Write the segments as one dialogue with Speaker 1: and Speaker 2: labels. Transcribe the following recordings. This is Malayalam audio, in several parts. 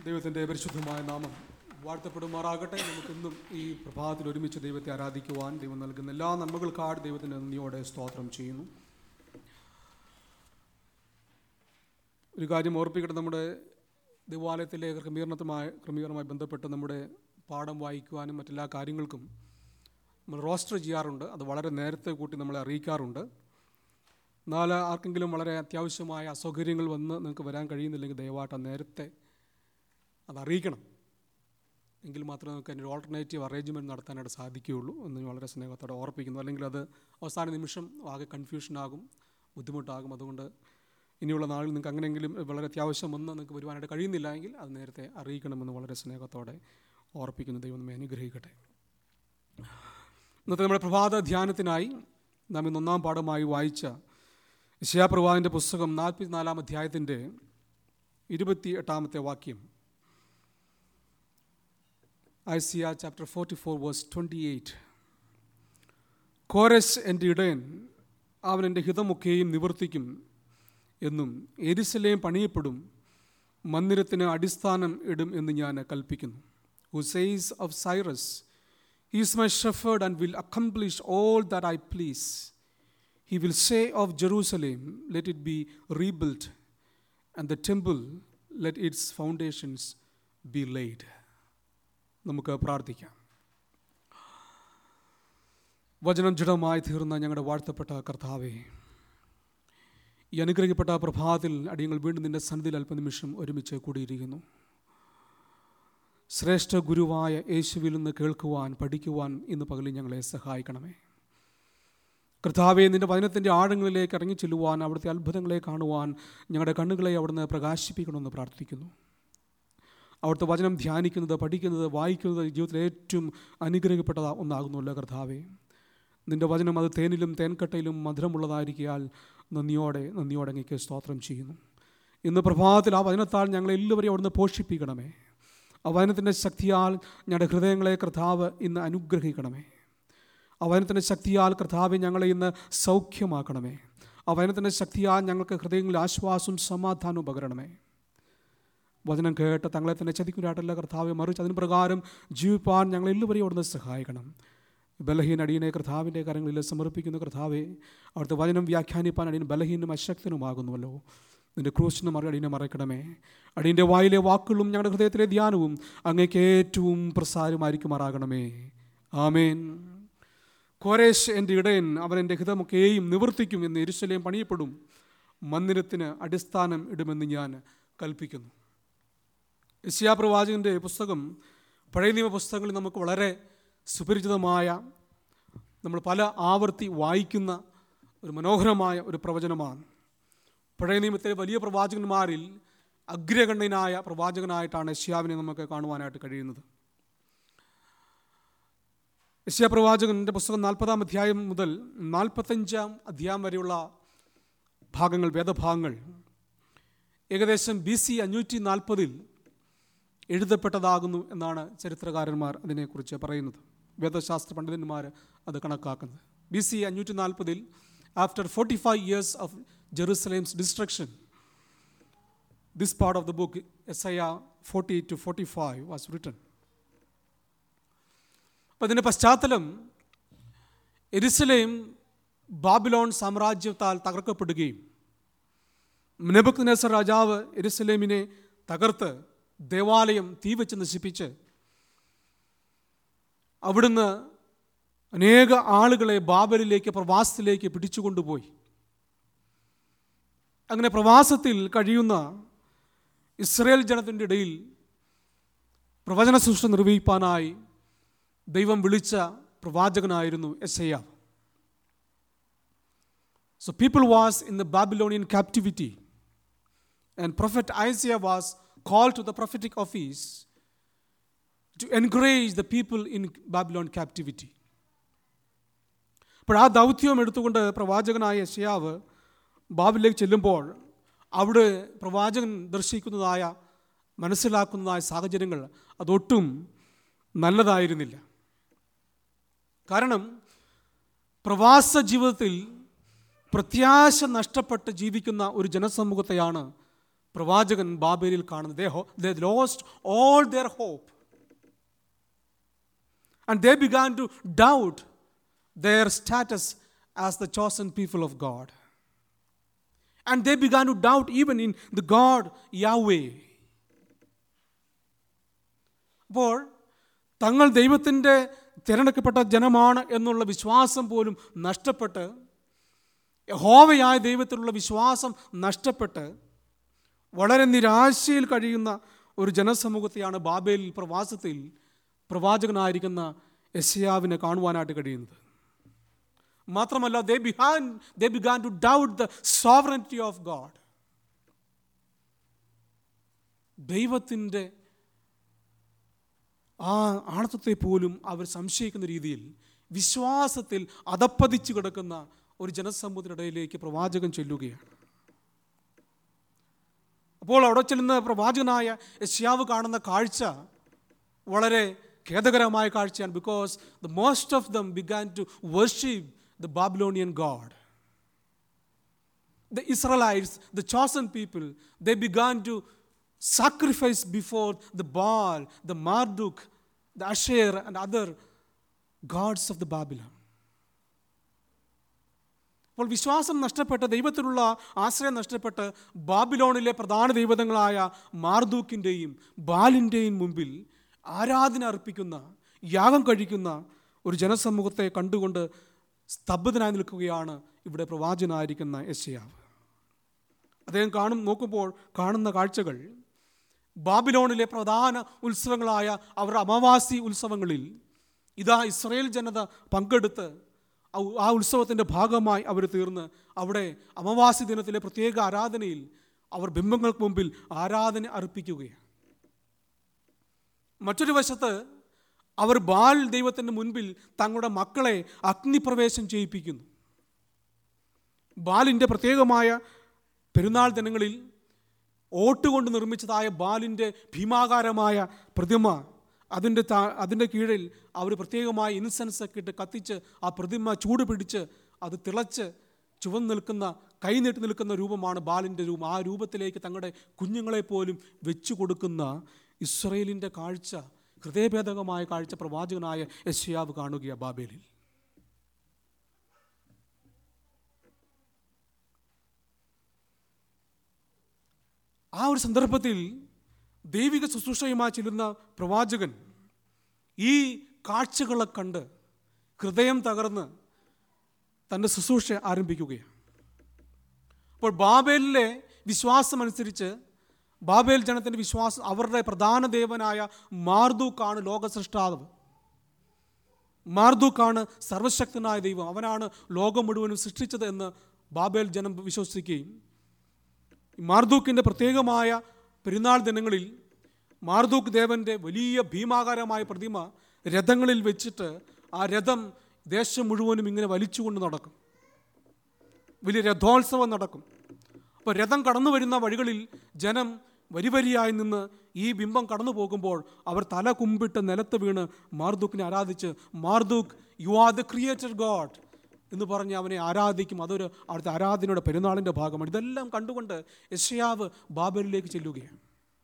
Speaker 1: ദൈവത്തിൻ്റെ പരിശുദ്ധമായ നാമം വാഴ്ത്തപ്പെടുമാറാകട്ടെ നമുക്കിന്നും ഈ പ്രഭാതത്തിൽ ഒരുമിച്ച് ദൈവത്തെ ആരാധിക്കുവാൻ ദൈവം നൽകുന്ന എല്ലാ നന്മകൾക്കാട് ദൈവത്തിൻ്റെ നന്ദിയോടെ സ്തോത്രം ചെയ്യുന്നു ഒരു കാര്യം ഓർപ്പിക്കട്ടെ നമ്മുടെ ദേവാലയത്തിലെ ക്രമീകരണത്തുമായി ക്രമീകരണവുമായി ബന്ധപ്പെട്ട് നമ്മുടെ പാഠം വായിക്കുവാനും മറ്റെല്ലാ കാര്യങ്ങൾക്കും നമ്മൾ റോസ്റ്റർ ചെയ്യാറുണ്ട് അത് വളരെ നേരത്തെ കൂട്ടി നമ്മളെ അറിയിക്കാറുണ്ട് എന്നാൽ ആർക്കെങ്കിലും വളരെ അത്യാവശ്യമായ അസൗകര്യങ്ങൾ വന്ന് നിങ്ങൾക്ക് വരാൻ കഴിയുന്നില്ലെങ്കിൽ ദയവായിട്ട് ആ നേരത്തെ അത് അറിയിക്കണം എങ്കിൽ മാത്രമേ നമുക്ക് അതിൻ്റെ ഒരു ഓൾട്ടർനേറ്റീവ് അറേഞ്ച്മെൻറ്റ് നടത്താനായിട്ട് സാധിക്കുകയുള്ളൂ എന്ന് ഞാൻ വളരെ സ്നേഹത്തോടെ ഓർപ്പിക്കുന്നു അല്ലെങ്കിൽ അത് അവസാന നിമിഷം ആകെ കൺഫ്യൂഷനാകും ബുദ്ധിമുട്ടാകും അതുകൊണ്ട് ഇനിയുള്ള നാളിൽ നിങ്ങൾക്ക് അങ്ങനെയെങ്കിലും വളരെ അത്യാവശ്യം വന്ന് നിങ്ങൾക്ക് വരുവാനായിട്ട് കഴിയുന്നില്ല എങ്കിൽ അത് നേരത്തെ അറിയിക്കണമെന്ന് വളരെ സ്നേഹത്തോടെ ഓർപ്പിക്കുന്നു ദൈവം നമ്മെ അനുഗ്രഹിക്കട്ടെ ഇന്നത്തെ നമ്മുടെ പ്രഭാത ധ്യാനത്തിനായി നാം ഇന്ന് ഒന്നാം പാഠമായി വായിച്ച ഇശയാപ്രവാഹിൻ്റെ പുസ്തകം നാൽപ്പത്തിനാലാം അധ്യായത്തിൻ്റെ ഇരുപത്തി എട്ടാമത്തെ വാക്യം Isaiah chapter forty four verse twenty eight കോരസ് എൻ്റെ ഇടയൻ അവൻ എൻ്റെ ഹിതമൊക്കെയും നിവർത്തിക്കും എന്നും എരിശലേം പണിയപ്പെടും മന്ദിരത്തിന് അടിസ്ഥാനം ഇടും എന്ന് ഞാൻ കൽപ്പിക്കുന്നു who says of Cyrus is my shepherd and will accomplish all that I please he will say of Jerusalem let it be rebuild and the temple let its foundations be laid നമുക്ക് പ്രാർത്ഥിക്കാം വചനം ജഡമായി തീർന്ന ഞങ്ങളുടെ വാഴ്ത്തപ്പെട്ട കർത്താവേ ഈ അനുഗ്രഹിക്കപ്പെട്ട പ്രഭാതത്തിൽ അടിയങ്ങൾ വീണ്ടും നിന്റെ സന്നിധിയിൽ അല്പനിമിഷം ഒരുമിച്ച് കൂടിയിരിക്കുന്നു ശ്രേഷ്ഠ ഗുരുവായ യേശുവിൽ നിന്ന് കേൾക്കുവാൻ പഠിക്കുവാൻ ഇന്ന് പകലിൽ ഞങ്ങളെ സഹായിക്കണമേ കർത്താവെ നിന്റെ വചനത്തിൻ്റെ ആഴങ്ങളിലേക്ക് ഇറങ്ങി ചെല്ലുവാൻ അവിടുത്തെ അത്ഭുതങ്ങളെ കാണുവാൻ ഞങ്ങളുടെ കണ്ണുകളെ അവിടുന്ന് പ്രകാശിപ്പിക്കണമെന്ന് പ്രാർത്ഥിക്കുന്നു അവിടുത്തെ വചനം ധ്യാനിക്കുന്നത് പഠിക്കുന്നത് വായിക്കുന്നത് ജീവിതത്തിൽ ഏറ്റവും അനുഗ്രഹിക്കപ്പെട്ട ഒന്നാകുന്നുല്ലോ കർത്താവെ നിന്റെ വചനം അത് തേനിലും തേൻകട്ടയിലും മധുരമുള്ളതായിരിക്കാൽ നന്ദിയോടെ നന്ദിയോടെ അങ്ങേക്ക് സ്തോത്രം ചെയ്യുന്നു ഇന്ന് പ്രഭാതത്തിൽ ആ വചനത്താൽ ഞങ്ങളെല്ലാവരെയും അവിടുന്ന് പോഷിപ്പിക്കണമേ ആ വചനത്തിൻ്റെ ശക്തിയാൽ ഞങ്ങളുടെ ഹൃദയങ്ങളെ കർത്താവ് ഇന്ന് അനുഗ്രഹിക്കണമേ ആ വചനത്തിൻ്റെ ശക്തിയാൽ കർത്താവ് ഞങ്ങളെ ഇന്ന് സൗഖ്യമാക്കണമേ ആ വചനത്തിൻ്റെ ശക്തിയാൽ ഞങ്ങൾക്ക് ഹൃദയങ്ങളിൽ ആശ്വാസവും സമാധാനവും പകരണമേ വചനം കേട്ട് തങ്ങളെ തന്നെ ചതിക്കുരാട്ടല്ല കർത്താവ് മറിച്ച് അതിന് പ്രകാരം ജീവിപ്പാൻ ഞങ്ങൾ എല്ലാവരെയും അവിടുന്ന് സഹായിക്കണം ബലഹീൻ അടിയനെ കർത്താവിൻ്റെ കരങ്ങളിൽ സമർപ്പിക്കുന്ന കർത്താവെ അവിടുത്തെ വചനം വ്യാഖ്യാനിപ്പാൻ അടിയൻ ബലഹീനും അശക്തനുമാകുന്നുവല്ലോ നിന്റെ ക്രൂശിന് മറി അടിയനെ മറക്കണമേ അടിയൻ്റെ വായിലെ വാക്കുകളും ഞങ്ങളുടെ ഹൃദയത്തിലെ ധ്യാനവും അങ്ങേക്ക് ഏറ്റവും പ്രസാരമായിരിക്കുമാറാകണമേ ആമേൻ കോരേഷ് എൻ്റെ ഇടയൻ അവൻ എൻ്റെ ഹിതമൊക്കെയും നിവർത്തിക്കും എന്ന് എരുശലേം പണിയപ്പെടും മന്ദിരത്തിന് അടിസ്ഥാനം ഇടുമെന്ന് ഞാൻ കൽപ്പിക്കുന്നു യശിയാ പ്രവാചകൻ്റെ പുസ്തകം പഴയ നിയമ പുസ്തകങ്ങളിൽ നമുക്ക് വളരെ സുപരിചിതമായ നമ്മൾ പല ആവർത്തി വായിക്കുന്ന ഒരു മനോഹരമായ ഒരു പ്രവചനമാണ് പഴയ നിയമത്തിലെ വലിയ പ്രവാചകന്മാരിൽ അഗ്രഗണ്യനായ പ്രവാചകനായിട്ടാണ് യശ്യാവിനെ നമുക്ക് കാണുവാനായിട്ട് കഴിയുന്നത് യശ്യാ പ്രവാചകൻ്റെ പുസ്തകം നാൽപ്പതാം അധ്യായം മുതൽ നാൽപ്പത്തഞ്ചാം അധ്യായം വരെയുള്ള ഭാഗങ്ങൾ വേദഭാഗങ്ങൾ ഏകദേശം ബി സി അഞ്ഞൂറ്റി നാൽപ്പതിൽ എഴുതപ്പെട്ടതാകുന്നു എന്നാണ് ചരിത്രകാരന്മാർ അതിനെക്കുറിച്ച് പറയുന്നത് വേദശാസ്ത്ര പണ്ഡിതന്മാർ അത് കണക്കാക്കുന്നത് ബി സി അഞ്ഞൂറ്റി നാൽപ്പതിൽ after forty five years of Jerusalem's destruction this part of the book S I R forty to forty five was written അപ്പം അതിൻ്റെ പശ്ചാത്തലം എരുസലേം ബാബിലോൺ സാമ്രാജ്യത്താൽ തകർക്കപ്പെടുകയും നെബുക്ക് നെസർ രാജാവ് എരുസലേമിനെ തകർത്ത് ദേവാലയം തീവച്ച് നശിപ്പിച്ച് അവിടുന്ന് അനേക ആളുകളെ ബാബലിലേക്ക് പ്രവാസത്തിലേക്ക് പിടിച്ചുകൊണ്ടുപോയി അങ്ങനെ പ്രവാസത്തിൽ കഴിയുന്ന ഇസ്രയേൽ ജനത്തിൻ്റെ ഇടയിൽ പ്രവചന സൃഷ്ടി നിർവഹിപ്പാനായി ദൈവം വിളിച്ച പ്രവാചകനായിരുന്നു എസ് So people was in the Babylonian captivity and prophet Isaiah was called to the prophetic office to encourage the people in Babylon captivity. അപ്പോൾ ആ ദൗത്യം എടുത്തുകൊണ്ട് പ്രവാചകനായ യശയാവ് ബാബിലേക്ക് ചെല്ലുമ്പോൾ അവിടെ പ്രവാചകൻ ദർശിക്കുന്നതായ മനസ്സിലാക്കുന്നതായ സാഹചര്യങ്ങൾ അതൊട്ടും നല്ലതായിരുന്നില്ല കാരണം പ്രവാസ ജീവിതത്തിൽ പ്രത്യാശ നഷ്ടപ്പെട്ട് ജീവിക്കുന്ന ഒരു ജനസമൂഹത്തെയാണ് പ്രവാചകൻ ബാബേലിൽ കാണുന്നത് they ho they lost all their hope and they began to doubt their status as the chosen people of God and they began to doubt even in the God Yahweh അപ്പോൾ തങ്ങൾ ദൈവത്തിൻ്റെ തിരഞ്ഞെടുക്കപ്പെട്ട ജനമാണ് എന്നുള്ള വിശ്വാസം പോലും നഷ്ടപ്പെട്ട് യഹോവയായ ദൈവത്തിലുള്ള വിശ്വാസം നഷ്ടപ്പെട്ട് വളരെ നിരാശയിൽ കഴിയുന്ന ഒരു ജനസമൂഹത്തെയാണ് ബാബേൽ പ്രവാസത്തിൽ പ്രവാചകനായിരിക്കുന്ന യശയാവിനെ കാണുവാനായിട്ട് കഴിയുന്നത് മാത്രമല്ല they began they began to doubt the sovereignty of God ദൈവത്തിൻ്റെ ആ ആണത്വത്തെ പോലും അവർ സംശയിക്കുന്ന രീതിയിൽ വിശ്വാസത്തിൽ അതപ്പതിച്ചു കിടക്കുന്ന ഒരു ജനസമൂഹത്തിനിടയിലേക്ക് പ്രവാചകൻ ചെല്ലുകയാണ് അപ്പോൾ അവിടെ ചെല്ലുന്ന പ്രവാചകനായ യശ്യാവ് കാണുന്ന കാഴ്ച വളരെ ഖേദകരമായ കാഴ്ചയാണ് because the most of them began to worship the Babylonian god the Israelites the chosen people the began to sacrifice before the Baal the Marduk the Asher and other gods of the Babylon അപ്പോൾ വിശ്വാസം നഷ്ടപ്പെട്ട് ദൈവത്തിലുള്ള ആശ്രയം നഷ്ടപ്പെട്ട് ബാബിലോണിലെ പ്രധാന ദൈവതങ്ങളായ മാർദൂക്കിൻ്റെയും ബാലിൻ്റെയും മുമ്പിൽ ആരാധന അർപ്പിക്കുന്ന യാഗം കഴിക്കുന്ന ഒരു ജനസമൂഹത്തെ കണ്ടുകൊണ്ട് സ്തബ്ധനായി നിൽക്കുകയാണ് ഇവിടെ പ്രവാചനായിരിക്കുന്ന യശയാവ് അദ്ദേഹം കാണും നോക്കുമ്പോൾ കാണുന്ന കാഴ്ചകൾ ബാബിലോണിലെ പ്രധാന ഉത്സവങ്ങളായ അവരുടെ അമാവാസി ഉത്സവങ്ങളിൽ ഇതാ ഇസ്രയേൽ ജനത പങ്കെടുത്ത് ഔ- ആ ഉത്സവത്തിൻ്റെ ഭാഗമായി അവർ തീർന്ന് അവിടെ അമാവാസി ദിനത്തിലെ പ്രത്യേക ആരാധനയിൽ അവർ ബിംബങ്ങൾക്ക് മുമ്പിൽ ആരാധന അർപ്പിക്കുകയാണ് മറ്റൊരു വശത്ത് അവർ ബാൽ ദൈവത്തിൻ്റെ മുൻപിൽ തങ്ങളുടെ മക്കളെ അഗ്നിപ്രവേശം ചെയ്യിപ്പിക്കുന്നു ബാലിൻ്റെ പ്രത്യേകമായ പെരുന്നാൾ ദിനങ്ങളിൽ ഓട്ടുകൊണ്ട് നിർമ്മിച്ചതായ ബാലിൻ്റെ ഭീമാകാരമായ പ്രതിമ അതിൻ്റെ താ അതിൻ്റെ കീഴിൽ അവർ പ്രത്യേകമായ ഇൻസെൻസ് ഒക്കെ ഇട്ട് കത്തിച്ച് ആ പ്രതിമ ചൂട് പിടിച്ച് അത് തിളച്ച് ചുവന്ന് നിൽക്കുന്ന കൈ നീട്ടി നിൽക്കുന്ന രൂപമാണ് ബാലിൻ്റെ രൂപം ആ രൂപത്തിലേക്ക് തങ്ങളുടെ കുഞ്ഞുങ്ങളെ പോലും വെച്ചു കൊടുക്കുന്ന ഇസ്രയേലിൻ്റെ കാഴ്ച ഹൃദയഭേദകമായ കാഴ്ച പ്രവാചകനായ യശ്യാവ് കാണുകയാണ് ബാബേലിൽ ആ ഒരു സന്ദർഭത്തിൽ ദൈവിക ശുശ്രൂഷയുമായി ചെല്ലുന്ന പ്രവാചകൻ ഈ കാഴ്ചകളെ കണ്ട് ഹൃദയം തകർന്ന് തൻ്റെ ശുശ്രൂഷ ആരംഭിക്കുകയാണ് അപ്പോൾ ബാബേലിലെ വിശ്വാസമനുസരിച്ച് ബാബേൽ ജനത്തിൻ്റെ വിശ്വാസം അവരുടെ പ്രധാന ദേവനായ മാർദൂക്കാണ് ലോക സൃഷ്ടാവ് മാർദൂക്കാണ് സർവശക്തനായ ദൈവം അവനാണ് ലോകം മുഴുവനും സൃഷ്ടിച്ചത് എന്ന് ബാബേൽ ജനം വിശ്വസിക്കുകയും മാർദൂക്കിൻ്റെ പ്രത്യേകമായ പെരുന്നാൾ ദിനങ്ങളിൽ മാർദൂക്ക് ദേവൻ്റെ വലിയ ഭീമാകാരമായ പ്രതിമ രഥങ്ങളിൽ വെച്ചിട്ട് ആ രഥം ദേശം മുഴുവനും ഇങ്ങനെ വലിച്ചുകൊണ്ട് നടക്കും വലിയ രഥോത്സവം നടക്കും അപ്പോൾ രഥം കടന്നു വരുന്ന വഴികളിൽ ജനം വരിവരിയായി നിന്ന് ഈ ബിംബം കടന്നു പോകുമ്പോൾ അവർ തല കുമ്പിട്ട് നിലത്ത് വീണ് മാർദൂക്കിനെ ആരാധിച്ച് Marduk you are the created god എന്ന് പറഞ്ഞ് അവനെ ആരാധിക്കും അതൊരു അവിടുത്തെ ആരാധനയുടെ പെരുന്നാളിൻ്റെ ഭാഗമാണ് ഇതെല്ലാം കണ്ടുകൊണ്ട് യശയാവ് ബാബലിലേക്ക് ചെല്ലുകയാണ്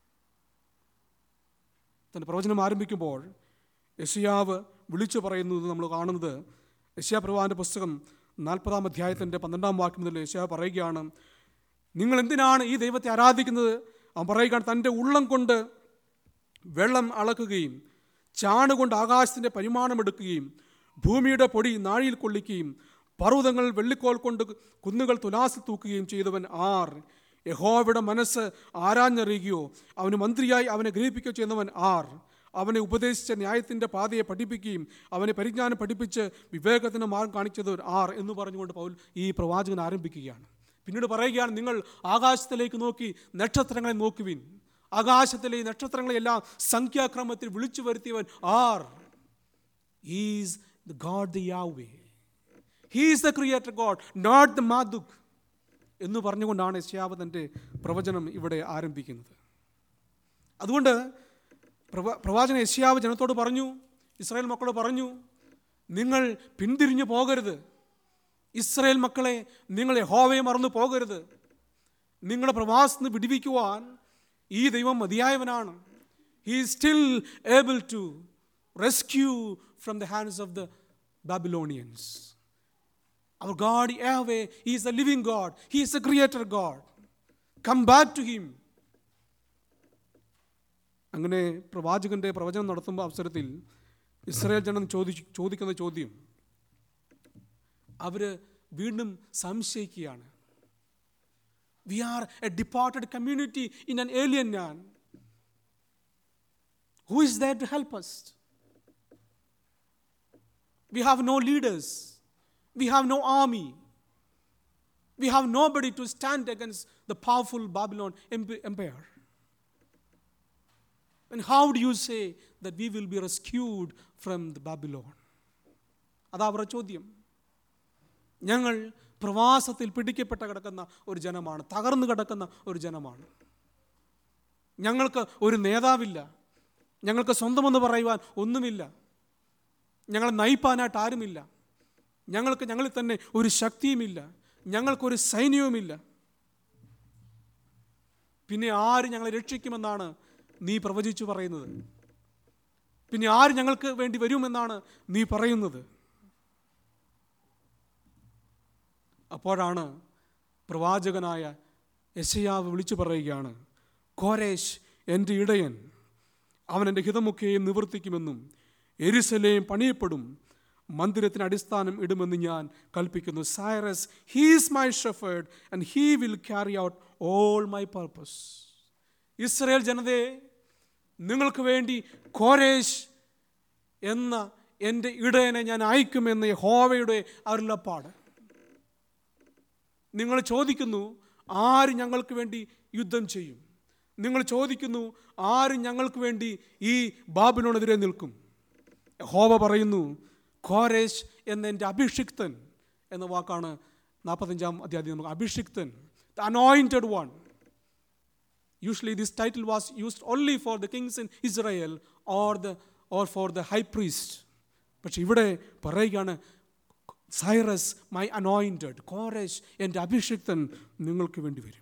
Speaker 1: തൻ്റെ പ്രവചനം ആരംഭിക്കുമ്പോൾ യശയാവ് വിളിച്ചു പറയുന്നത് നമ്മൾ കാണുന്നത് യശയാ പ്രവാന്റെ പുസ്തകം നാൽപ്പതാം അധ്യായത്തിൻ്റെ പന്ത്രണ്ടാം വാക്യം മുതൽ യശയാവ് പറയുകയാണ് നിങ്ങൾ എന്തിനാണ് ഈ ദൈവത്തെ ആരാധിക്കുന്നത് അവൻ പറയുകയാണ് തൻ്റെ ഉള്ളം കൊണ്ട് വെള്ളം അളക്കുകയും ചാണുകൊണ്ട് ആകാശത്തിൻ്റെ പരിമാണമെടുക്കുകയും ഭൂമിയുടെ പൊടി നാഴിയിൽ കൊള്ളിക്കുകയും പർവ്വതങ്ങൾ വെള്ളിക്കോൽ കൊണ്ട് കുന്നുകൾ തുലാസിൽ തൂക്കുകയും ചെയ്തവൻ ആർ യഹോവയുടെ മനസ്സ് ആരാഞ്ഞറിയുകയോ അവന് മന്ത്രിയായി അവനെ ഗ്രഹിപ്പിക്കുകയോ ചെയ്യുന്നവൻ ആർ അവനെ ഉപദേശിച്ച ന്യായത്തിൻ്റെ പാതയെ പഠിപ്പിക്കുകയും അവനെ പരിജ്ഞാനം പഠിപ്പിച്ച് വിവേകത്തിന് മാർഗം കാണിച്ചത് ആർ എന്ന് പറഞ്ഞുകൊണ്ട് പൗൽ ഈ പ്രവാചകൻ ആരംഭിക്കുകയാണ് പിന്നീട് പറയുകയാണ് നിങ്ങൾ ആകാശത്തിലേക്ക് നോക്കി നക്ഷത്രങ്ങളെ നോക്കുവിൻ ആകാശത്തിലെ ഈ നക്ഷത്രങ്ങളെല്ലാം സംഖ്യാക്രമത്തിൽ വിളിച്ചു വരുത്തിയവൻ ആർ is the God the Yahweh he's the creator god not the Marduk എന്ന് പറഞ്ഞുകൊണ്ടാണ് യശ്യാവ് തൻ്റെ പ്രവചനം ഇവിടെ ആരംഭിക്കുന്നത് അതുകൊണ്ട് പ്രവ പ്രവാചകൻ യശ്യാവ് ജനത്തോട് പറഞ്ഞു ഇസ്രായേൽ മക്കളോട് പറഞ്ഞു നിങ്ങൾ പിന്തിരിഞ്ഞു പോകരുത് ഇസ്രായേൽ മക്കളെ നിങ്ങൾ യഹോവയെ മറന്നു പോകരുത് നിങ്ങളുടെ പ്രവാസത്തിൽ നിന്ന് വിടിവിക്കുവാൻ ഈ ദൈവം മതിയായവനാണ് he still able to rescue from the hands of the Babylonians our God Yahweh, He is a living God. He is a creator God. Come back to Him. അങ്ങനെ പ്രവാചകന്റെ പ്രവചനം നടത്തുമ്പോൾ അവസരത്തിൽ ഇസ്രായേൽ ജനം ചോദിച്ചു ചോദിക്കുന്ന ചോദ്യം അവർ വീണ്ടും സംശയിക്കുകയാണ് we are a departed community in an alien ഞാൻ who is there to help us We have no leaders. We have no army. We have nobody to stand against the powerful Babylon emp- empire. And how do you say that we will be rescued from the Babylon? അതാ അവരുടെ ചോദ്യം ഞങ്ങൾ പ്രവാസത്തിൽ പിടിക്കപ്പെട്ട് കിടക്കുന്ന ഒരു ജനമാണ് തകർന്നു കിടക്കുന്ന ഒരു ജനമാണ് ഞങ്ങൾക്ക് ഒരു നേതാവില്ല ഞങ്ങൾക്ക് സ്വന്തമെന്ന് പറയുവാൻ ഒന്നുമില്ല ഞങ്ങളെ നയിപ്പാനായിട്ട് ആരുമില്ല ഞങ്ങൾക്ക് ഞങ്ങളിൽ തന്നെ ഒരു ശക്തിയുമില്ല ഞങ്ങൾക്കൊരു സൈന്യവുമില്ല പിന്നെ ആര് ഞങ്ങളെ രക്ഷിക്കുമെന്നാണ് നീ പ്രവചിച്ചു പറയുന്നത് പിന്നെ ആര് ഞങ്ങൾക്ക് വേണ്ടി വരുമെന്നാണ് നീ പറയുന്നത് അപ്പോഴാണ് പ്രവാചകനായ യശയാവ് വിളിച്ചു പറയുകയാണ് കോരേശ് എൻ്റെ ഇടയൻ അവൻ എൻ്റെ ഹിതമൊക്കെയും നിവർത്തിക്കുമെന്നും എരുസലേം പണിയപ്പെടും മന്ദിരത്തിന് അടിസ്ഥാനം ഇടുമെന്ന് ഞാൻ കൽപ്പിക്കുന്നു Cyrus he's my shepherd and he will carry out all my purpose Israel ജനതയെ നിങ്ങൾക്ക് വേണ്ടി കോരേശ് എന്ന എൻ്റെ ഇടയനെ ഞാൻ അയക്കുമെന്ന് ഹോവയുടെ അരുളപ്പാട് നിങ്ങൾ ചോദിക്കുന്നു ആര് ഞങ്ങൾക്ക് വേണ്ടി യുദ്ധം ചെയ്യും നിങ്ങൾ ചോദിക്കുന്നു ആര് ഞങ്ങൾക്ക് വേണ്ടി ഈ ബാബിലോണെതിരെ നിൽക്കും ഹോവ പറയുന്നു ഖോരേശ് എന്ന എൻ്റെ അഭിഷിക്തൻ എന്ന വാക്കാണ് നാൽപ്പത്തഞ്ചാം അധ്യായം നമുക്ക് അഭിഷിക്തൻ the anointed one usually this title was used only for the kings in Israel or the or for the high priest പക്ഷെ ഇവിടെ പറയുകയാണ് സൈറസ് മൈ അനോയിൻറ്റഡ് കോരേശ് എൻ്റെ അഭിഷിക്തൻ നിങ്ങൾക്ക് വേണ്ടി വരും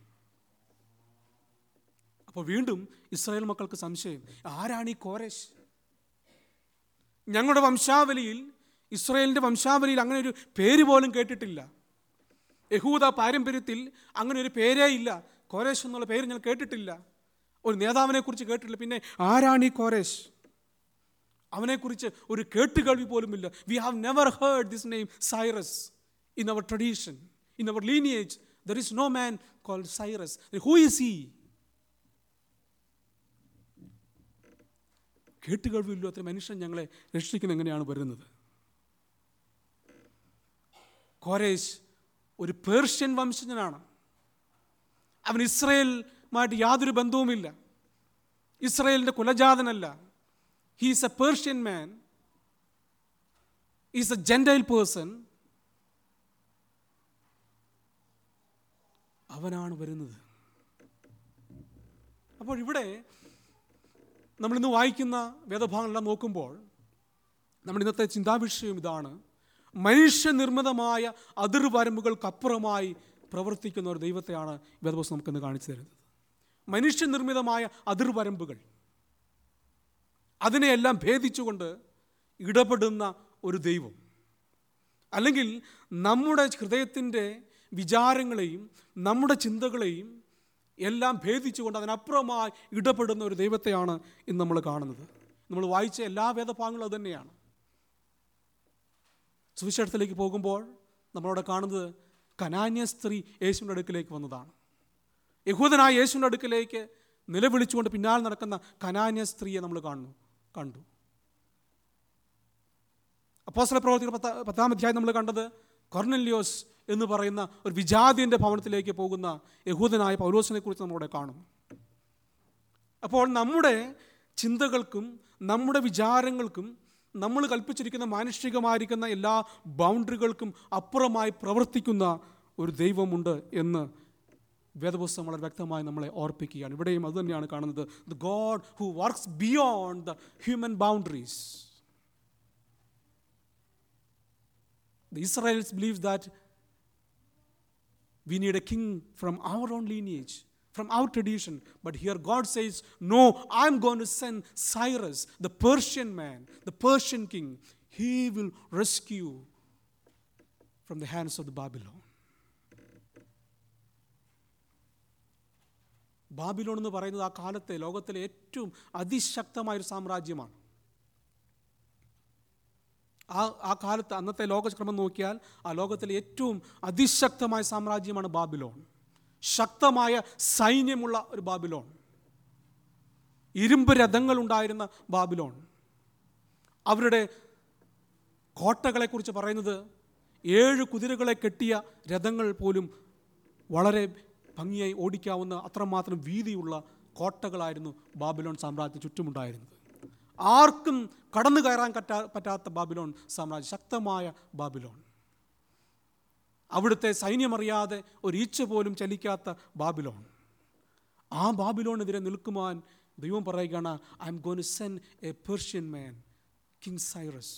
Speaker 1: അപ്പോൾ വീണ്ടും ഇസ്രായേൽ മക്കൾക്ക് സംശയം ആരാണ് ഈ കോരേശ് ഞങ്ങളുടെ വംശാവലിയിൽ ഇസ്രായേലിൻ്റെ വംശാവലിയിൽ അങ്ങനെ ഒരു പേര് പോലും കേട്ടിട്ടില്ല യഹൂദ പാരമ്പര്യത്തിൽ അങ്ങനെ ഒരു പേരേ ഇല്ല കോരേശ് എന്നുള്ള പേര് ഞാൻ കേട്ടിട്ടില്ല ഒരു നേതാവിനെ കുറിച്ച് കേട്ടിട്ടില്ല പിന്നെ ആരാണ് ഈ കോരേശ് അവനെക്കുറിച്ച് ഒരു കേട്ടുകേൾവി പോലുമില്ല we have never heard this name Cyrus in our tradition in our lineage there is no man call Cyrus who is he കേട്ടുകേൾവിയില്ലാത്ത മനുഷ്യൻ ഞങ്ങളെ രക്ഷിക്കുന്ന എങ്ങനെയാണ് വരുന്നത് കോരേശ് ഒരു പേർഷ്യൻ വംശജനാണ് അവൻ ഇസ്രയേലുമായിട്ട് യാതൊരു ബന്ധവുമില്ല ഇസ്രയേലിൻ്റെ കുലജാതനല്ല he's a Persian man is a gentile person അവനാണ് വരുന്നത് അപ്പോൾ ഇവിടെ നമ്മളിന്ന് വായിക്കുന്ന വേദഭാഗങ്ങളെല്ലാം നോക്കുമ്പോൾ നമ്മുടെ ഇന്നത്തെ ചിന്താവിഷയം ഇതാണ് മനുഷ്യനിർമ്മിതമായ അതിർവരമ്പുകൾക്കപ്പുറമായി പ്രവർത്തിക്കുന്ന ഒരു ദൈവത്തെയാണ് വേദപുസ്തകം നമുക്കിന്ന് കാണിച്ചു തരുന്നത് മനുഷ്യനിർമ്മിതമായ അതിർവരമ്പുകൾ അതിനെയെല്ലാം ഭേദിച്ചുകൊണ്ട് ഇടപെടുന്ന ഒരു ദൈവം അല്ലെങ്കിൽ നമ്മുടെ ഹൃദയത്തിൻ്റെ വിചാരങ്ങളെയും നമ്മുടെ ചിന്തകളെയും എല്ലാം ഭേദിച്ചുകൊണ്ട് അതിനപ്പുറമായി ഇടപെടുന്ന ഒരു ദൈവത്തെയാണ് ഇന്ന് നമ്മൾ കാണുന്നത് നമ്മൾ വായിച്ച എല്ലാ വേദഭാഗങ്ങളും അതുതന്നെയാണ് സുവിശേഷത്തിലേക്ക് പോകുമ്പോൾ നമ്മളവിടെ കാണുന്നത് കനാന്യ സ്ത്രീ യേശുവിൻ്റെ അടുക്കിലേക്ക് വന്നതാണ് യഹൂദനായ യേശുവിൻ്റെ അടുക്കിലേക്ക് നിലവിളിച്ചുകൊണ്ട് പിന്നാലെ നടക്കുന്ന കനാന്യ സ്ത്രീയെ നമ്മൾ കാണുന്നു കണ്ടു അപ്പോസ്തല പ്രവർത്തികൾ പത്ത പത്താം അധ്യായം നമ്മൾ കണ്ടത് കൊർണല്യോസ് എന്ന് പറയുന്ന ഒരു വിജാതിയൻ്റെ ഭവനത്തിലേക്ക് പോകുന്ന യഹൂദനായ പൗലോസിനെ കുറിച്ച് നമ്മളിവിടെ കാണും അപ്പോൾ നമ്മുടെ ചിന്തകൾക്കും നമ്മുടെ വിചാരങ്ങൾക്കും നമ്മൾ കൽപ്പിച്ചിരിക്കുന്ന മാനുഷികമായിരിക്കുന്ന എല്ലാ ബൗണ്ടറികൾക്കും അപ്പുറമായി പ്രവർത്തിക്കുന്ന ഒരു ദൈവമുണ്ട് എന്ന് വേദപുസ്തകം വളരെ വ്യക്തമായി നമ്മളെ ഓർപ്പിക്കുകയാണ് ഇവിടെയും അതുതന്നെയാണ് കാണുന്നത് the God who works beyond the human boundaries The Israelites believed that We need a king from our own lineage, from our tradition. But here God says, No, I'm going to send Cyrus, the Persian man, the Persian king. He will rescue from the hands of the Babylon. Babylon എന്ന് പറയുന്നത് ആ കാലത്തെ ലോകത്തിലെ ഏറ്റവും അതിശക്തമായൊരു സാമ്രാജ്യമാണ് ആ ആ കാലത്ത് അന്നത്തെ ലോകക്രമം നോക്കിയാൽ ആ ലോകത്തിലെ ഏറ്റവും അതിശക്തമായ സാമ്രാജ്യമാണ് ബാബിലോൺ ശക്തമായ സൈന്യമുള്ള ഒരു ബാബിലോൺ ഇരുമ്പ് രഥങ്ങൾ ഉണ്ടായിരുന്ന ബാബിലോൺ അവരുടെ കോട്ടകളെക്കുറിച്ച് പറയുന്നത് ഏഴ് കുതിരകളെ കെട്ടിയ രഥങ്ങൾ പോലും വളരെ ഭംഗിയായി ഓടിക്കാവുന്ന അത്രമാത്രം വീതിയുള്ള കോട്ടകളായിരുന്നു ബാബിലോൺ സാമ്രാജ്യത്തിന് ചുറ്റുമുണ്ടായിരുന്നത് ആർക്കും കടന്നു കയറാൻ പറ്റാ പറ്റാത്ത ബാബിലോൺ സാമ്രാജ്യം ശക്തമായ ബാബിലോൺ അവിടുത്തെ സൈന്യമറിയാതെ ഒരു ഈച്ച പോലും ചലിക്കാത്ത ബാബിലോൺ ആ ബാബിലോണെതിരെ നിൽക്കുവാൻ ദൈവം പറയുകയാണ് I am gone send a Persian man king Cyrus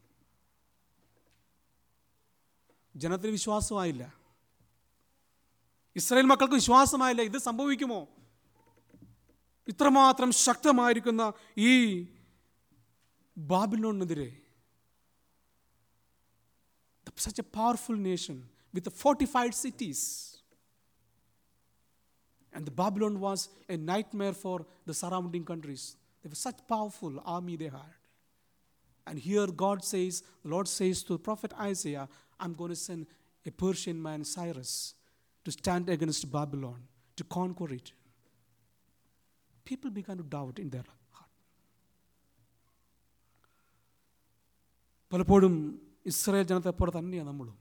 Speaker 1: ജനത്തിന് വിശ്വാസമായില്ല ഇസ്രായേൽ മക്കൾക്ക് വിശ്വാസമായില്ല ഇത് സംഭവിക്കുമോ ഇത്രമാത്രം ശക്തമായിരിക്കുന്ന ഈ ബാബിലോണിനെതിരെ such a powerful nation with fortified cities And the Babylon was a nightmare for the surrounding countries. They were such powerful army they had. And here God says, the Lord says to the prophet Isaiah, I'm going to send a Persian man, Cyrus, to stand against Babylon, to conquer it. People began to doubt in their heart. പലപ്പോഴും ഇസ്രായേൽ ജനത്തെ പോലെ തന്നെയാണ് നമ്മളും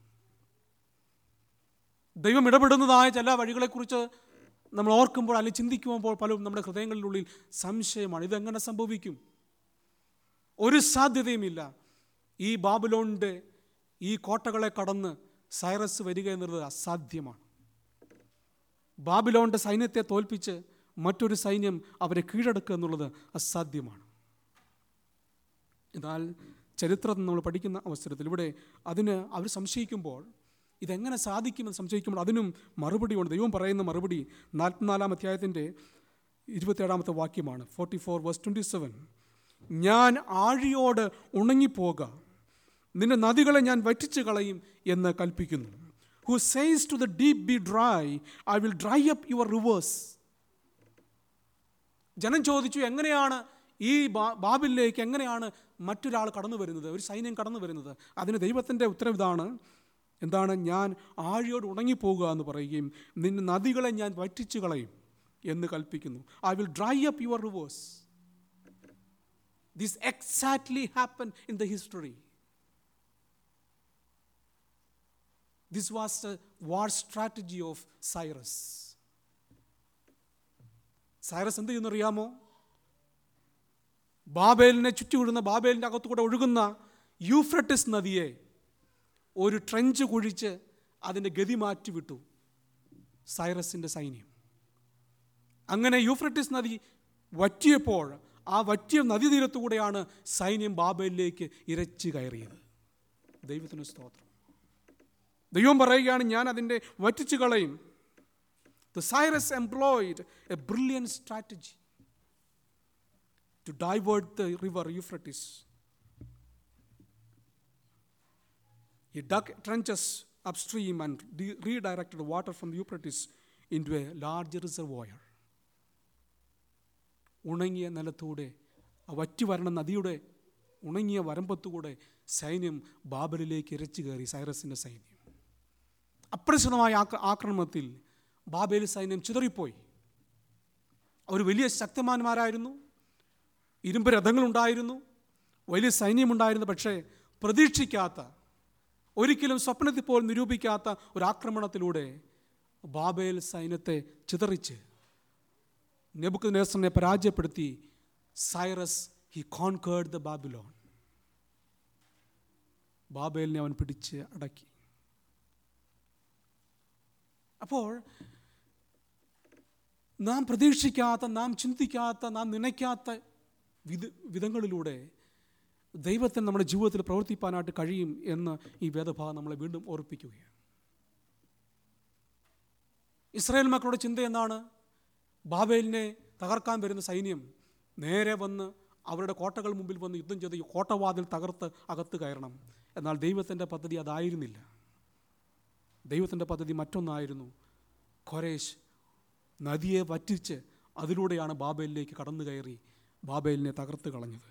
Speaker 1: ദൈവം ഇടപെടുന്നതായ ചില വഴികളെക്കുറിച്ച് നമ്മൾ ഓർക്കുമ്പോൾ അല്ലെങ്കിൽ ചിന്തിക്കുമ്പോൾ പലരും നമ്മുടെ ഹൃദയങ്ങളിലുള്ളിൽ സംശയമാണ് ഇതെങ്ങനെ സംഭവിക്കും ഒരു സാധ്യതയുമില്ല ഈ ബാബിലോണിൻ്റെ ഈ കോട്ടകളെ കടന്ന് സൈറസ് വരിക എന്നുള്ളത് അസാധ്യമാണ് ബാബിലോണിൻ്റെ സൈന്യത്തെ തോൽപ്പിച്ച് മറ്റൊരു സൈന്യം അവരെ കീഴടക്കുക എന്നുള്ളത് അസാധ്യമാണ് എന്നാൽ ചരിത്രം നമ്മൾ പഠിക്കുന്ന അവസരത്തിൽ ഇവിടെ അതിന് അവർ സംശയിക്കുമ്പോൾ ഇതെങ്ങനെ സാധിക്കുമെന്ന് സംശയിക്കുമ്പോൾ അതിനും മറുപടിയുണ്ട് ദൈവം പറയുന്ന മറുപടി നാൽപ്പത്തിനാലാം അധ്യായത്തിൻ്റെ ഇരുപത്തേഴാമത്തെ വാക്യമാണ് forty four verse twenty seven ഞാൻ ആഴിയോട് ഉണങ്ങിപ്പോക നിന്റെ നദികളെ ഞാൻ വറ്റിച്ചു കളയും എന്ന് കൽപ്പിക്കുന്നു who says to the deep be dry I will dry up your rivers ജനം ചോദിച്ചു എങ്ങനെയാണ് ഈ ബാ- ബാബിലേക്ക് എങ്ങനെയാണ് മറ്റൊരാൾ കടന്നു വരുന്നത് ഒരു സൈന്യം കടന്നു വരുന്നത് അതിന് ദൈവത്തിൻ്റെ ഉത്തരവ് ഇതാണ് എന്താണ് ഞാൻ ആഴിയോട് ഉണങ്ങിപ്പോകുക എന്ന് പറയുകയും നിന്റെ നദികളെ ഞാൻ വറ്റിച്ചു കളയും എന്ന് കൽപ്പിക്കുന്നു I will dry up your rivers this exactly happen in the history this was the war strategy of Cyrus Cyrus എന്ത് ചെയ്യുന്നറിയാമോ ബാബേലിനെ ചുറ്റുവിടുന്ന ബാബേലിൻ്റെ അകത്തുകൂടെ ഒഴുകുന്ന യൂഫ്രട്ടിസ് നദിയെ ഒരു ട്രെഞ്ച് കുഴിച്ച് അതിൻ്റെ ഗതി മാറ്റിവിട്ടു സൈറസിൻ്റെ സൈന്യം അങ്ങനെ യൂഫ്രട്ടിസ് നദി വറ്റിയപ്പോൾ ആ വറ്റിയ നദീതീരത്തുകൂടെയാണ് സൈന്യം ബാബേലിലേക്ക് ഇരച്ചു കയറിയത് ദൈവത്തിന് സ്തോത്രം ദൈവം പറയുകയാണ് ഞാൻ അതിൻ്റെ വറ്റിച്ചു കളയും The Cyrus employed a brilliant strategy to divert the river Euphrates. He dug trenches upstream and de- redirected the water from the Euphrates into a large reservoir. ഉണങ്ങിയ നിലത്തൂടെ ആ വറ്റി വരണ നദിയുടെ ഉണങ്ങിയ വരമ്പത്തുകൂടെ സൈന്യം ബാബലിലേക്ക് ഇരച്ചു കയറി സൈറസിൻ്റെ സൈന്യം അപ്രസന്നമായ ആക്ര- ആക്രമണത്തിൽ ബാബേൽ സൈന്യം ചിതറിപ്പോയി അവർ വലിയ ശക്തമാന്മാരായിരുന്നു ഇരുമ്പ് രഥങ്ങളുണ്ടായിരുന്നു വലിയ സൈന്യമുണ്ടായിരുന്നു പക്ഷേ പ്രതീക്ഷിക്കാത്ത ഒരിക്കലും സ്വപ്നത്തിൽ പോലും നിരൂപിക്കാത്ത ഒരു ആക്രമണത്തിലൂടെ ബാബേൽ സൈന്യത്തെ ചിതറിച്ച് നെബുക്ക് നേസറിനെ പരാജയപ്പെടുത്തി Cyrus he conquered the Babylon ബാബേലിനെ അവൻ പിടിച്ച് അടക്കി അപ്പോൾ നാം പ്രതീക്ഷിക്കാത്ത നാം ചിന്തിക്കാത്ത നാം നനയ്ക്കാത്ത വിധ വിധങ്ങളിലൂടെ ദൈവത്തിന് നമ്മുടെ ജീവിതത്തിൽ പ്രവർത്തിപ്പാനായിട്ട് കഴിയും എന്ന് ഈ വേദഭാഗം നമ്മളെ വീണ്ടും ഓർപ്പിക്കുകയാണ് ഇസ്രായേൽ മക്കളുടെ ചിന്ത എന്താണ് ബാബേലിനെ തകർക്കാൻ വരുന്ന സൈന്യം നേരെ വന്ന് അവരുടെ കോട്ടകൾ മുമ്പിൽ വന്ന് യുദ്ധം ചെയ്ത് ഈ കോട്ടവാതിൽ തകർത്ത് അകത്ത് കയറണം എന്നാൽ ദൈവത്തിൻ്റെ പദ്ധതി അതായിരുന്നില്ല ദൈവത്തിൻ്റെ പദ്ധതി മറ്റൊന്നായിരുന്നു ഖൊരേശ് നദിയെ വറ്റിച്ച് അതിലൂടെയാണ് ബാബേലിലേക്ക് കടന്നു കയറി ബാബേലിനെ തകർത്ത് കളഞ്ഞത്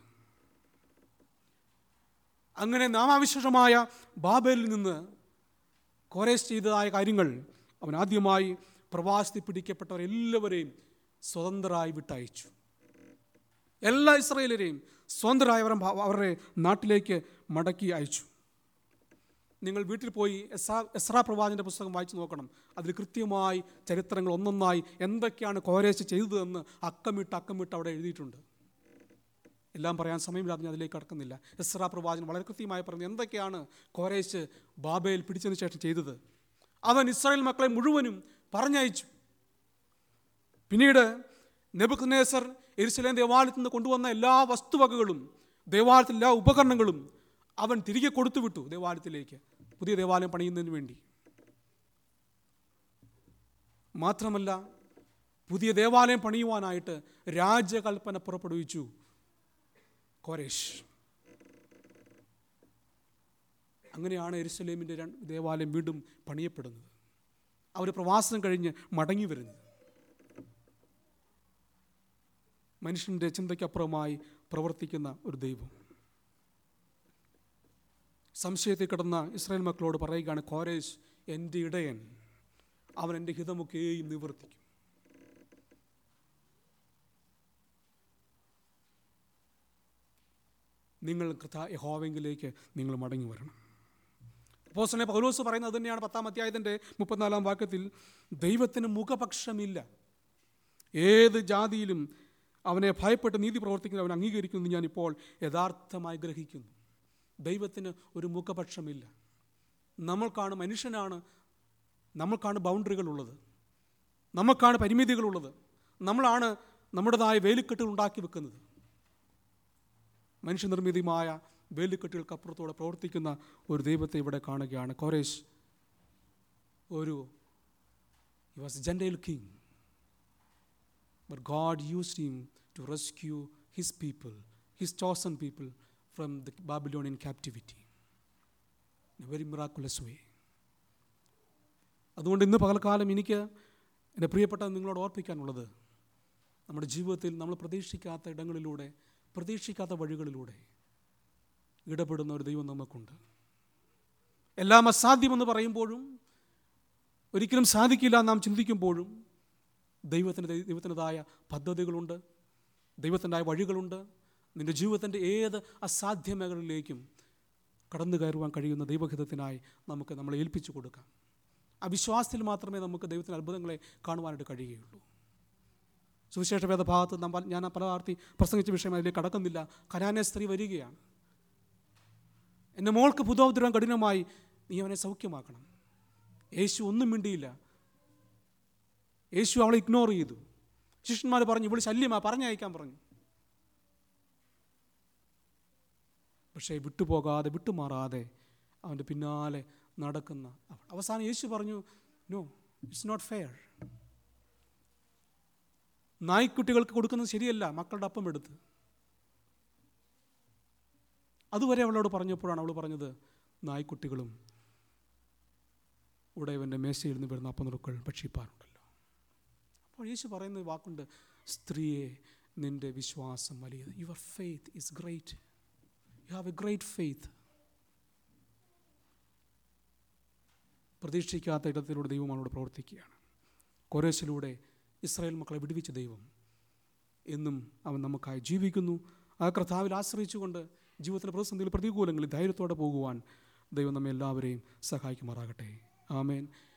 Speaker 1: അങ്ങനെ നാമാവിശേഷമായ ബാബേലിൽ നിന്ന് കോരേസ് ചെയ്തതായ കാര്യങ്ങൾ അവൻ ആദ്യമായി പ്രവാസത്തിൽ പിടിക്കപ്പെട്ടവരെല്ലാവരെയും സ്വതന്ത്രരായി വിട്ടയച്ചു എല്ലാ ഇസ്രയേലരെയും സ്വതന്ത്രരായി അവർ അവരുടെ നാട്ടിലേക്ക് മടക്കി അയച്ചു നിങ്ങൾ വീട്ടിൽ പോയി എസ്രാ എസ്രാ പ്രവാചൻ്റെ പുസ്തകം വായിച്ചു നോക്കണം അതിൽ കൃത്യമായി ചരിത്രങ്ങൾ ഒന്നൊന്നായി എന്തൊക്കെയാണ് കോരേശ് ചെയ്തതെന്ന് അക്കമിട്ട് അക്കമിട്ട് അവിടെ എഴുതിയിട്ടുണ്ട് എല്ലാം പറയാൻ സമയമില്ലാതെ ഞാൻ അതിലേക്ക് കടക്കുന്നില്ല എസ്രാ പ്രവാചകൻ വളരെ കൃത്യമായി പറഞ്ഞു എന്തൊക്കെയാണ് കോരേശ് ബാബയിൽ പിടിച്ചതിന് ശേഷം ചെയ്തത് അവൻ ഇസ്രായേൽ മക്കളെ മുഴുവനും പറഞ്ഞയച്ചു പിന്നീട് നെബുഖ്നേസർ എരുസലേം ദേവാലയത്തിൽ നിന്ന് കൊണ്ടുവന്ന എല്ലാ വസ്തുവകകളും ദേവാലയത്തിലെ എല്ലാ ഉപകരണങ്ങളും അവൻ തിരികെ കൊടുത്തുവിട്ടു ദേവാലയത്തിലേക്ക് പുതിയ ദേവാലയം പണിയുന്നതിന് വേണ്ടി മാത്രമല്ല പുതിയ ദേവാലയം പണിയുവാനായിട്ട് രാജകൽപ്പന പുറപ്പെടുവിച്ചു കോരേഷ് അങ്ങനെയാണ് എരുസലേമിൻ്റെ രണ്ട് ദേവാലയം വീണ്ടും പണിയപ്പെടുന്നത് അവർ പ്രവാസം കഴിഞ്ഞ് മടങ്ങി വരുന്നത് മനുഷ്യൻ്റെ ചിന്തയ്ക്കപ്പുറമായി പ്രവർത്തിക്കുന്ന ഒരു ദൈവം സംശയത്തിൽ കിടന്ന ഇസ്രായേൽ മക്കളോട് പറയുകയാണ് കോരേശ് എൻ്റെ ഇടയൻ അവൻ എൻ്റെ ഹിതമൊക്കെയും നിവർത്തിക്കും നിങ്ങൾ കൃത യഹോവെങ്കിലേക്ക് നിങ്ങൾ മടങ്ങി വരണം അപ്പോസ്റ്റലൻ പൗലോസ് പറയുന്നത് തന്നെയാണ് പത്താം അധ്യായത്തിൻ്റെ മുപ്പത്തിനാലാം വാക്യത്തിൽ ദൈവത്തിന് മുഖപക്ഷമില്ല ഏത് ജാതിയിലും അവനെ ഭയപ്പെട്ട് നീതി പ്രവർത്തിക്കുന്ന അവൻ അംഗീകരിക്കുന്നു ഞാനിപ്പോൾ യഥാർത്ഥമായി ഗ്രഹിക്കുന്നു ദൈവത്തിന് ഒരു മുഖപക്ഷമില്ല നമ്മൾക്കാണ് മനുഷ്യനാണ് നമ്മൾക്കാണ് ബൗണ്ടറികളുള്ളത് നമുക്കാണ് പരിമിതികളുള്ളത് നമ്മളാണ് നമ്മുടേതായ വേലിക്കെട്ടുകൾ ഉണ്ടാക്കി വെക്കുന്നത് മനുഷ്യനിർമ്മിതമായ വേലിക്കെട്ടുകൾക്കപ്പുറത്തോടെ പ്രവർത്തിക്കുന്ന ഒരു ദൈവത്തെ ഇവിടെ കാണുകയാണ് കോരേശ് ഒരു he was gentile king but God used him to rescue his people his chosen people from the Babylonian captivity in a very miraculous way അതുകൊണ്ട് ഇന്ന് പകൽക്കാലം എനിക്ക് എൻ്റെ പ്രിയപ്പെട്ട നിങ്ങളോട് ഓർപ്പിക്കാനുള്ളത് നമ്മുടെ ജീവിതത്തിൽ നമ്മൾ പ്രതീക്ഷിക്കാത്ത ഇടങ്ങളിലൂടെ പ്രതീക്ഷിക്കാത്ത വഴികളിലൂടെ ഇടപെടുന്ന ഒരു ദൈവം നമുക്കുണ്ട് എല്ലാം അസാധ്യമെന്ന് പറയുമ്പോഴും ഒരിക്കലും സാധിക്കില്ല നാം ചിന്തിക്കുമ്പോഴും ദൈവത്തിന് ദൈവത്തിൻ്റെതായ പദ്ധതികളുണ്ട് ദൈവത്തിൻ്റെതായ വഴികളുണ്ട് നിൻ്റെ ജീവിതത്തിൻ്റെ ഏത് അസാധ്യ മേഖലയിലേക്കും കടന്നു കയറുവാൻ കഴിയുന്ന ദൈവഹിതത്തിനായി നമുക്ക് നമ്മളെ ഏൽപ്പിച്ചു കൊടുക്കാം ആ വിശ്വാസത്തിൽ മാത്രമേ നമുക്ക് ദൈവത്തിൻ്റെ അത്ഭുതങ്ങളെ കാണുവാനായിട്ട് കഴിയുകയുള്ളൂ സുവിശേഷ വേദഭാഗത്ത് നമ്മൾ ഞാൻ പല ആർത്തി പ്രസംഗിച്ച വിഷയം അതിലേക്ക് കടക്കുന്നില്ല കനാനെ സ്ത്രീ വരികയാണ് എൻ്റെ മോൾക്ക് പുതോദ്രവം കഠിനമായി നീ അവനെ സൗഖ്യമാക്കണം യേശു ഒന്നും മിണ്ടിയില്ല യേശു അവളെ ഇഗ്നോർ ചെയ്തു ശിഷ്യന്മാർ പറഞ്ഞു ഇവള് ശല്യമാ പറഞ്ഞയക്കാൻ പറഞ്ഞു പക്ഷേ വിട്ടുപോകാതെ വിട്ടുമാറാതെ അവൻ്റെ പിന്നാലെ നടക്കുന്ന അവൾ അവസാനം യേശു പറഞ്ഞു നോ ഇറ്റ്സ് നോട്ട് ഫെയർ നായ്ക്കുട്ടികൾക്ക് കൊടുക്കുന്നത് ശരിയല്ല മക്കളുടെ അപ്പം എടുത്ത് അതുവരെ അവളോട് പറഞ്ഞപ്പോഴാണ് അവൾ പറഞ്ഞത് നായ്ക്കുട്ടികളും ഉടയവൻ്റെ മേശയിൽ നിന്ന് വരുന്ന അപ്പനുറുക്കൾ ഭക്ഷിപ്പാറുണ്ടല്ലോ അപ്പോൾ യേശു പറയുന്ന വാക്കുണ്ട് സ്ത്രീയെ നിന്റെ വിശ്വാസം വലിയത് your faith is great you have a great faith പ്രതീക്ഷിക്കാത്ത ഇടത്തിലൂടെ ദൈവം അവനോട് പ്രവർത്തിക്കുകയാണ് കൊരേശിലൂടെ ഇസ്രായേൽ മക്കളെ വിടുവിച്ച ദൈവം എന്നും അവൻ നമുക്കായി ജീവിക്കുന്നു ആ കർത്താവിൽ ആശ്രയിച്ചുകൊണ്ട് ജീവിതത്തിലെ പ്രതിസന്ധിയിൽ പ്രതികൂലങ്ങളിൽ ധൈര്യത്തോടെ പോകുവാൻ ദൈവം നമ്മെ എല്ലാവരെയും സഹായിക്കുമാറാകട്ടെ ആമേൻ